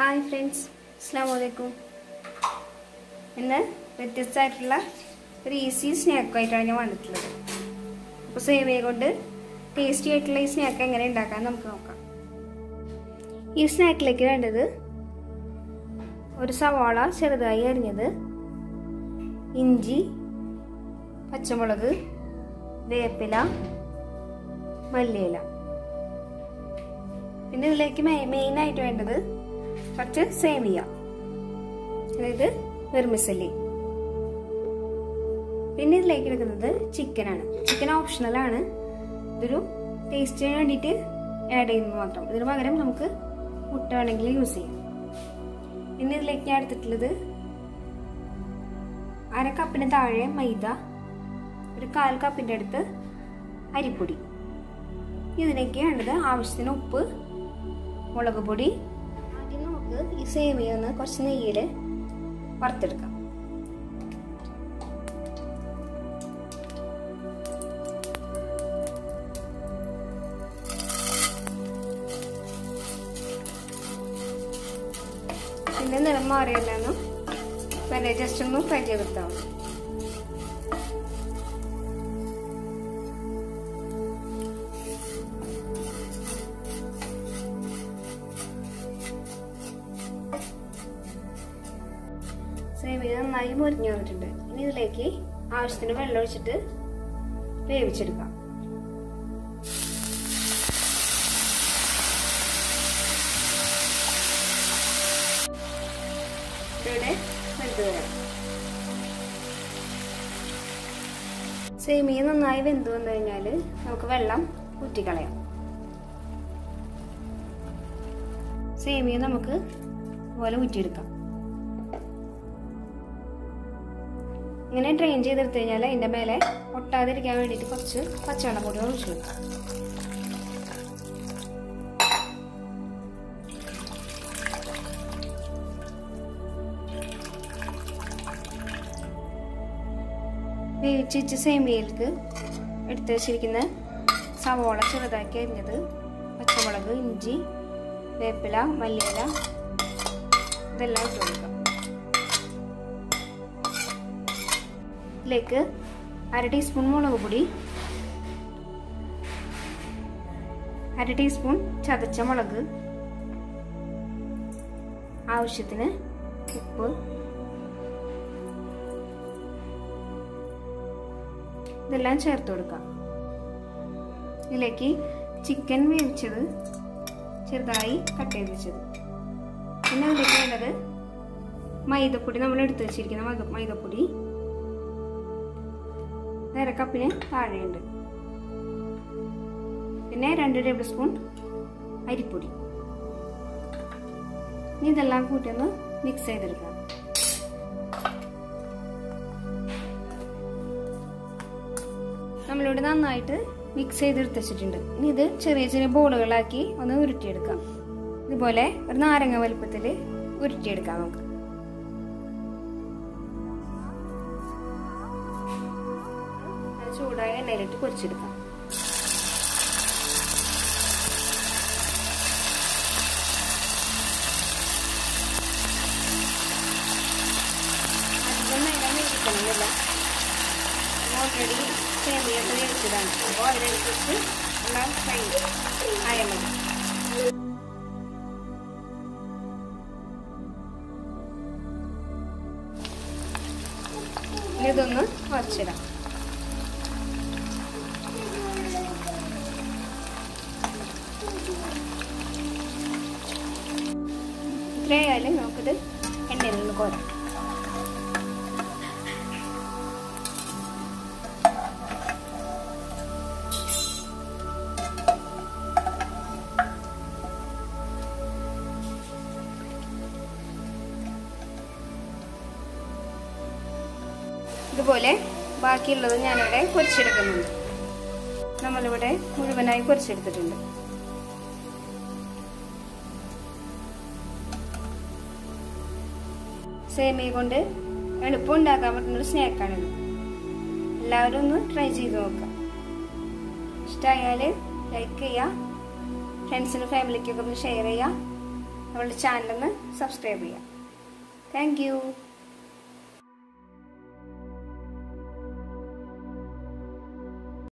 hi friends അസ്സാം വലൈക്കും ഇന്ന് വ്യത്യസ്തമായിട്ടുള്ള ഒരു ഈസി സ്നാക്കുമായിട്ടാണ് ഞാൻ വന്നിട്ടുള്ളത് അപ്പോൾ സേമിയ കൊണ്ട് ടേസ്റ്റി ആയിട്ടുള്ള ഈ സ്നാക്ക് എങ്ങനെ ഉണ്ടാക്കാൻ നമുക്ക് നോക്കാം ഈ സ്നാക്കിലേക്ക് വേണ്ടത് ഒരു സവാള ചെറുതായി അരിഞ്ഞത് ഇഞ്ചി പച്ചമുളക് വേപ്പില മല്ലിയില പിന്നെ ഇതിലേക്ക് മെയിൻ ആയിട്ട് വേണ്ടത് കുറച്ച് സേമിയ അതായത് വെർമിസല്ലി പിന്നെ ഇതിലേക്ക് എടുക്കുന്നത് ചിക്കനാണ് ചിക്കൻ ഓപ്ഷണലാണ് ഇതൊരു ടേസ്റ്റിന് വേണ്ടിയിട്ട് ആഡ് ചെയ്യുന്നത് മാത്രം ഇതിന് പകരം നമുക്ക് മുട്ട വേണമെങ്കിൽ യൂസ് ചെയ്യാം പിന്നെ ഇതിലേക്ക് ഞാൻ എടുത്തിട്ടുള്ളത് അര കപ്പിന് താഴെ മൈദ ഒരു കാൽ കപ്പിൻ്റെ അടുത്ത് അരിപ്പൊടി ഇതിലേക്ക് വേണ്ടത് ആവശ്യത്തിന് ഉപ്പ് മുളക് പൊടി ആദ്യം നമുക്ക് ഈ സേമിയ ഒന്ന് കുറച്ച് നെയ്യിൽ വറുത്തെടുക്കാം പിന്നെ നിറം മാറിയല്ലെന്നും വരെ ജസ്റ്റ് ഒന്ന് ഫ്രൈ ചെയ്തെടുത്താൽ മതി സേമിയ നന്നായി മുരിഞ്ഞു വന്നിട്ടുണ്ട് ഇനി ഇതിലേക്ക് ആവശ്യത്തിന് വെള്ളം ഒഴിച്ചിട്ട് വേവിച്ചെടുക്കാം ഇവിടെ വെന്ത് വരാം സേമിയ നന്നായി വെന്ത് വന്നു കഴിഞ്ഞാൽ നമുക്ക് വെള്ളം ഊറ്റിക്കളയാം സേമിയ നമുക്ക് പോലെ ഊറ്റിയെടുക്കാം ഇങ്ങനെ ഡ്രെയിൻ ചെയ്തെടുത്ത് കഴിഞ്ഞാൽ അതിൻ്റെ മേലെ ഒട്ടാതിരിക്കാൻ വേണ്ടിയിട്ട് കുറച്ച് പച്ചവെള്ളം കൂടി ഒഴിച്ചു കൊടുക്കാം വേവിച്ച് വെച്ച് സേമിയയിലേക്ക് എടുത്ത് വെച്ചിരിക്കുന്ന സവോള ചെറുതാക്കി അരിഞ്ഞത് പച്ചമുളക് ഇഞ്ചി വേപ്പില മല്ലിയില ഇതെല്ലാം ഇട്ട് കൊടുക്കാം ഇതിലേക്ക് അര ടീസ്പൂൺ മുളക് പൊടി അര ടീസ്പൂൺ ചതച്ച മുളക് ആവശ്യത്തിന് ഉപ്പ് ഇതെല്ലാം ചേർത്ത് കൊടുക്കാം ഇതിലേക്ക് ചിക്കൻ വേവിച്ചത് ചെറുതായി കട്ട് ചെയ്ത് വെച്ചത് പിന്നെ അതിലേക്ക് വേണ്ടത് മൈദപ്പൊടി നമ്മൾ എടുത്തു വെച്ചിരിക്കുന്ന മൈദപ്പൊടി അര കപ്പിന് താഴെയുണ്ട് പിന്നെ രണ്ട് ടേബിൾ സ്പൂൺ അരിപ്പൊടി ഇനി ഇതെല്ലാം കൂട്ടി ഒന്ന് മിക്സ് ചെയ്തെടുക്കാം നമ്മളിവിടെ നന്നായിട്ട് മിക്സ് ചെയ്തെടുത്ത് വെച്ചിട്ടുണ്ട് ഇനി ഇത് ചെറിയ ചെറിയ ബോളുകളാക്കി ഒന്ന് ഉരുട്ടിയെടുക്കാം ഇതുപോലെ ഒരു നാരങ്ങ വലുപ്പത്തിൽ ഉരുട്ടിയെടുക്കാം നമുക്ക് ചൂടായ എണ്ണയിലിട്ട് പൊരിച്ചെടുക്കാം അധികം നേരം വേവിക്കണമെന്നില്ല ഓൾറെഡി സേമിയൊക്കെ വേവിച്ചതാണ് അപ്പോൾ അതിനനുസരിച്ച് എല്ലാം ഫ്രൈ ആയാൽ മതി ഇതൊന്ന് വച്ചിടാം ഇത്രയായാലും നമുക്കിത് എണ്ണയിൽ നിന്ന് കോരാം ഇതുപോലെ ബാക്കിയുള്ളത് ഞാനിവിടെ പൊരിച്ചെടുക്കുന്നുണ്ട് നമ്മളിവിടെ മുഴുവനായി പൊരിച്ചെടുത്തിട്ടുണ്ട് സേമിയ കൊണ്ട് എളുപ്പം ഉണ്ടാക്കാൻ പറ്റുന്ന ഒരു സ്നാക്കാണിത് എല്ലാവരും ഒന്ന് ട്രൈ ചെയ്ത് നോക്കാം ഇഷ്ടമായാൽ ലൈക്ക് ചെയ്യുക ഫ്രണ്ട്സിനും ഫാമിലിക്കൊക്കെ ഒന്ന് ഷെയർ ചെയ്യുക നമ്മളുടെ ചാനലൊന്ന് സബ്സ്ക്രൈബ് ചെയ്യാം താങ്ക്